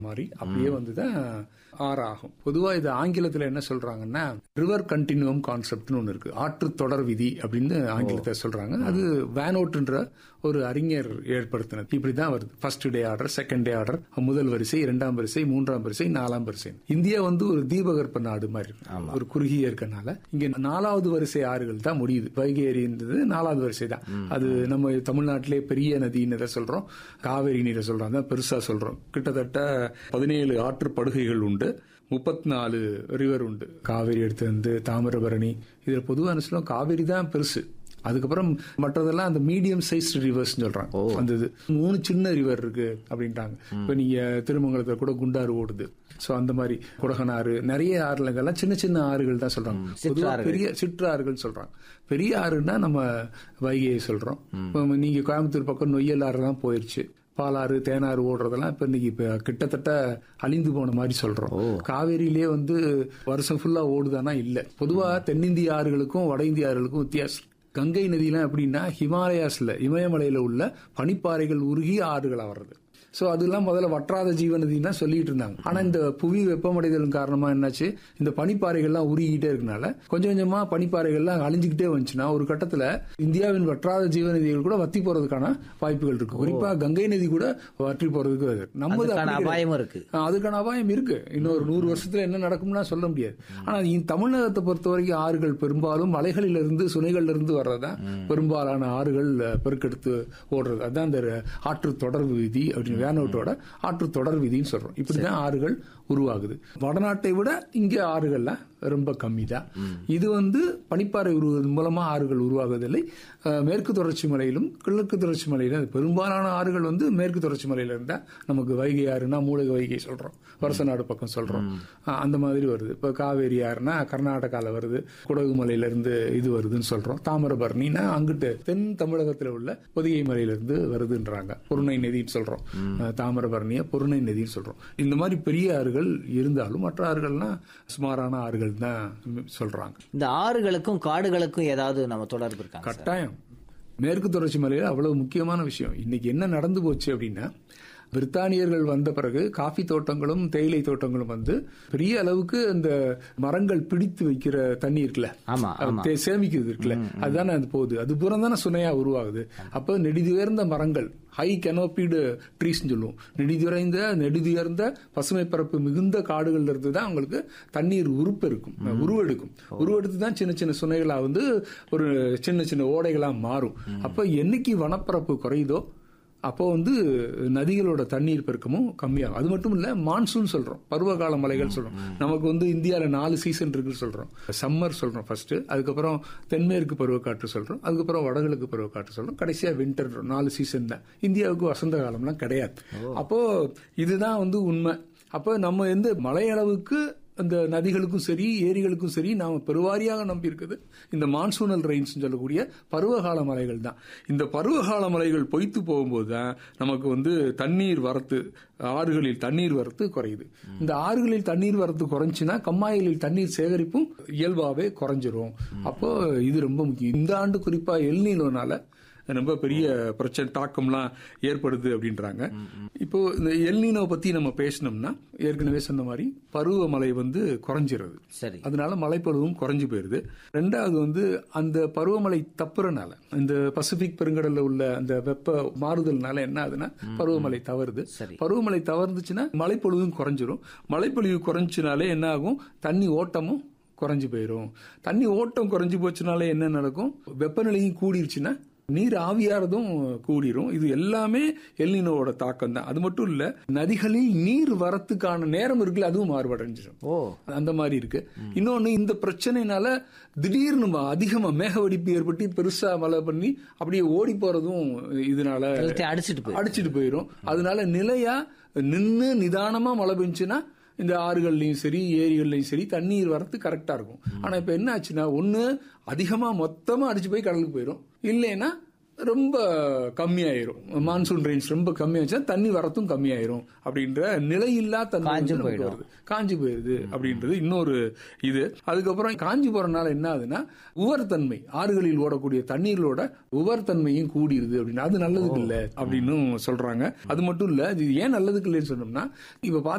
மாதிரி அப்படியே வந்து தான் ஆறு ஆகும் பொதுவா இது ஆங்கிலத்துல என்ன சொல்றாங்கன்னா ரிவர் கண்டினியூம் கான்செப்ட்னு ஒன்று இருக்கு ஆற்று தொடர் விதி அப்படின்னு ஆங்கிலத்தை சொல்றாங்க அது வேனோட்டுன்ற ஒரு அறிஞர் ஏற்படுத்தினது இப்படிதான் வருது first day order second day order முதல் வரிசை இரண்டாம் வரிசை மூன்றாம் வரிசை நாலாம் வரிசை இந்தியா வந்து ஒரு தீபகற்ப நாடு மாதிரி இருக்கு. ஒரு குறுகிய இருக்கனால இங்க நாலாவது வரிசை ஆறுகள் தான் முடியுது வைகை ஏரின்றது நாலாவது வரிசை தான் அது நம்ம தமிழ்நாட்டிலே பெரிய நதின்னு எதை சொல்றோம் காவேரி நீரை சொல்றோம் அதான் பெருசா சொல்றோம் கிட்டத்தட்ட பதினேழு ஆற்று படுகைகள் உண்டு முப்பத்தி நாலு ரிவர் உண்டு காவேரி எடுத்து வந்து தாமிரபரணி இதில் பொதுவாக சொல்லுவோம் காவேரி தான் பெருசு அதுக்கப்புறம் மற்றதெல்லாம் அந்த மீடியம் சைஸ் ரிவர்ஸ் சொல்றாங்க அந்த இது மூணு சின்ன ரிவர் இருக்கு அப்படின்ட்டாங்க இப்ப நீங்க திருமங்கலத்துல கூட குண்டாறு ஓடுது சோ அந்த மாதிரி குடகனாறு நிறைய ஆறுலங்கெல்லாம் சின்ன சின்ன ஆறுகள் தான் சொல்றாங்க பொதுவா பெரிய சிற்றாறுகள் சொல்றாங்க பெரிய ஆறுன்னா நம்ம வைகையை சொல்றோம் இப்ப நீங்க கோயம்புத்தூர் பக்கம் நொய்யல் ஆறு தான் போயிருச்சு பாலாறு தேனாறு ஓடுறதெல்லாம் இப்ப இன்னைக்கு இப்ப கிட்டத்தட்ட அழிந்து போன மாதிரி சொல்றோம் காவேரியிலே வந்து வருஷம் ஃபுல்லா ஓடுதானா இல்ல பொதுவா தென்னிந்திய ஆறுகளுக்கும் வட இந்திய ஆறுகளுக்கும் வித்தியாசம் கங்கை நதியெல்லாம் எப்படின்னா ஹிமாலயாஸ்ல இமயமலையில உள்ள பனிப்பாறைகள் உருகி ஆறுகளா வர்றது சோ அதெல்லாம் முதல்ல வற்றாத ஜீவநதின்னு தான் சொல்லிட்டு இருந்தாங்க ஆனா இந்த புவி வெப்பமடைதலின் காரணமா என்னாச்சு இந்த பனிப்பாறைகள்லாம் உருகிட்டே இருக்கனால கொஞ்சம் கொஞ்சமா பனிப்பாறைகள்லாம் அழிஞ்சுக்கிட்டே வந்துச்சுன்னா ஒரு கட்டத்துல இந்தியாவின் வற்றாத ஜீவநதிகள் கூட வத்தி போறதுக்கான வாய்ப்புகள் இருக்கு குறிப்பா கங்கை நதி கூட வற்றி போறதுக்கு வருது. நம்மது அதுக்கான அப்படி கிடையாது. அபாயமும் இருக்கு ஆ, அதுக்கான அபாயம் இருக்கு இன்னொரு நூறு வருஷத்துல என்ன நடக்கும்னா சொல்ல முடியாது ஆனா இந்த தமிழகத்தை பொறுத்த வரைக்கும் ஆறுகள் பெரும்பாலும் மலைகளிலிருந்து சுனைகள்ல இருந்து வர்றதுதான் பெரும்பாலான ஆறுகள் அஹ், பெருக்கெடுத்து ஓடுறது அதான் இந்த ஆற்று தொடர்பு விதி அப்படின்னு வேனோட்டோட ஆற்று தொடர் விதின்னு சொல்றோம் இப்படிதான் ஆறுகள் உருவாகுது வடநாட்டை விட இங்க ஆறுகள்லாம் ரொம்ப கம்மி தான் இது வந்து பனிப்பாறை உருவதன் மூலமா ஆறுகள் உருவாகுவதில்லை அஹ், மேற்கு தொடர்ச்சி மலையிலும் கிழக்கு தொடர்ச்சி மலையிலும் பெரும்பாலான ஆறுகள் வந்து மேற்கு தொடர்ச்சி மலையில இருந்தா நமக்கு வைகை ஆறுனா மூலிகை வைகை சொல்றோம் வருஷநாடு பக்கம் சொல்றோம் அஹ், அந்த மாதிரி வருது இப்ப காவேரி ஆறுனா கர்நாடகால வருது குடகு மலையில இருந்து இது வருதுன்னு சொல்றோம் தாமிரபரணினா அங்கிட்டு தென் தமிழகத்துல உள்ள பொதிகை மலையில இருந்து வருதுன்றாங்க பொருணை நதின்னு சொல்றோம் அஹ், தாமிரபரணிய பொருணை நதின்னு சொல்றோம் இந்த மாதிரி பெரிய ஆறுகள் இருந்தாலும் மற்ற ஆறுகள்னா சுமாரான ஆறுகள் தான் சொல்றாங்க இந்த ஆறுகளுக்கும் காடுகளுக்கும் ஏதாவது நம்ம தொடர்பு இருக்காங்க சார்? கட்டாயம் மேற்கு தொடர்ச்சி மலையில அவ்வளவு முக்கியமான விஷயம் இன்னைக்கு என்ன நடந்து போச்சு அப்படின்னா பிரித்தானியர்கள் வந்த பிறகு காஃபி தோட்டங்களும் தேயிலை தோட்டங்களும் வந்து பெரிய அளவுக்கு அந்த மரங்கள் பிடித்து வைக்கிற தண்ணி இருக்குல்ல ஆமா ஆமா தே- சேமிக்கிறது இருக்குல்ல அதுதானே அது போகுது அது புறம் தானே சுனையா உருவாகுது அப்ப நெடிதுயர்ந்த மரங்கள் ஹை கெனோபீடு ட்ரீஸ் சொல்லுவோம் நெடிதுயர்ந்த நெடிதுயர்ந்த பசுமை பரப்பு மிகுந்த காடுகள்ல இருந்து தான் அவங்களுக்கு தண்ணீர் உருப்பெருக்கும் உருவெடுக்கும் உருவெடுத்து தான் சின்ன சின்ன சுனைகளா வந்து ஒரு சின்ன சின்ன ஓடைகளா மாறும் அப்ப என்னைக்கு வனப்பரப்பு குறையுதோ அப்போ வந்து நதிகளோட தண்ணீர் பெருக்கமும் கம்மியாகும் அது மட்டும் இல்ல மான்சூன் சொல்றோம் பருவகால மலைகள் சொல்றோம் நமக்கு வந்து இந்தியால நாலு சீசன் இருக்குன்னு சொல்றோம் சம்மர் சொல்றோம் ஃபர்ஸ்ட் அதுக்கப்புறம் தென்மேற்கு பருவக்காற்று சொல்றோம் அதுக்கப்புறம் வடகிழக்கு பருவக்காற்று சொல்றோம் கடைசியா வின்டர் நாலு சீசன் தான் இந்தியாவுக்கு வசந்த காலம்லாம் கிடையாது அப்போ இதுதான் வந்து உண்மை அப்போ நம்ம எந்த மலையளவுக்கு அந்த நதிகளுக்கும் சரி ஏரிகளுக்கும் சரி நாம பெருவாரியாக நம்பி இருக்குது இந்த மான்சூனல் ரெயின்ஸ் சொல்லக்கூடிய பருவகால மலைகள் தான் இந்த பருவகால மலைகள் பொய்த்து போகும்போது தான் நமக்கு வந்து தண்ணீர் வரத்து ஆறுகளில் தண்ணீர் வரத்து குறையுது இந்த ஆறுகளில் தண்ணீர் வரத்து குறைஞ்சுன்னா கம்மாய்களில் தண்ணீர் சேகரிப்பும் இயல்பாவே குறைஞ்சிரும் அப்போ இது ரொம்ப முக்கியம் இந்த ஆண்டு குறிப்பா எல்நீலோனால ரொம்ப பெரிய பிரச்சனை தாக்கம்லாம் ஏற்படுது அப்படின்றாங்க இப்போ இந்த எல்னினோ பத்தி நம்ம பேசினோம்னா ஏற்கனவே சொன்ன மாதிரி பருவமழை வந்து குறைஞ்சிருது சரி அதனால மழைப்பொழுவும் குறைஞ்சு போயிருது ரெண்டாவது வந்து அந்த பருவமழை தப்புறனால இந்த பசிபிக் பெருங்கடல்ல உள்ள அந்த வெப்ப மாறுதல்னால என்ன ஆகுதுன்னா பருவமழை தவறுது சரி. பருவமழை தவறுந்துச்சுன்னா மழைப்பொழுவும் குறைஞ்சிரும் மழைப்பொழிவு குறைஞ்சுனாலே என்ன ஆகும் தண்ணி ஓட்டமும் குறைஞ்சு போயிடும் தண்ணி ஓட்டம் குறைஞ்சு போச்சுனாலே என்ன நடக்கும் வெப்பநிலையும் கூடிருச்சுன்னா நீர் ஆவியாறதும் கூடிரும் இது எல்லாமே எல்னினோவோட தாக்கம் தான் அது மட்டும் இல்ல நதிகளில் நீர் வரத்துக்கான நேரம் இருக்குல்ல அதுவும் மாறுபடைஞ்சிடும் ஓ அந்த மாதிரி இருக்கு இன்னொன்னு இந்த பிரச்சனைனால திடீர்னு ம- அதிகமா மேகவெடிப்பு ஏற்பட்டு பெருசா மழை பண்ணி அப்படியே ஓடி போறதும் இதனால எல்லாத்தையும் அடிச்சிட்டு போய் அடிச்சிட்டு போயிடும் அதனால நிலையா நின்னு நிதானமா மழை பெஞ்சுன்னா இந்த ஆறுகள்லயும் சரி ஏரிகள்லயும் சரி தண்ணீர் வரத்து கரெக்டா இருக்கும் ஆனா இப்ப என்ன ஆச்சுன்னா ஒண்ணு அதிகமா மொத்தமா அடிச்சு போய் கடலுக்கு போயிடும் இல்லைன்னா ரொம்ப கம்மியாயிரும் மான்சூன் ரெயின்ஸ் ரொம்ப கம்மியாச்சுன்னா தண்ணி வரத்தும் கம்மியாயிரும் அப்படின்ற நிலையில்லா தன்மை காஞ்சு வந்து நமக்கு போயிடும். வருது காஞ்சி போயிருது அப்படின்றது இன்னொரு இது அதுக்கப்புறம் காஞ்சி போறதுனால என்ன ஆகுதுன்னா உவர்த்தன்மை ஆறுகளில் ஓடக்கூடிய தண்ணீர்களோட உவர்த்தன்மையும் கூடிருது அப்படின்னு அது நல்லதுக்கு இல்ல அப்படின்னு சொல்றாங்க அது மட்டும் இல்ல இது ஏன் நல்லதுக்கு இல்லைன்னு சொன்னோம்னா இப்ப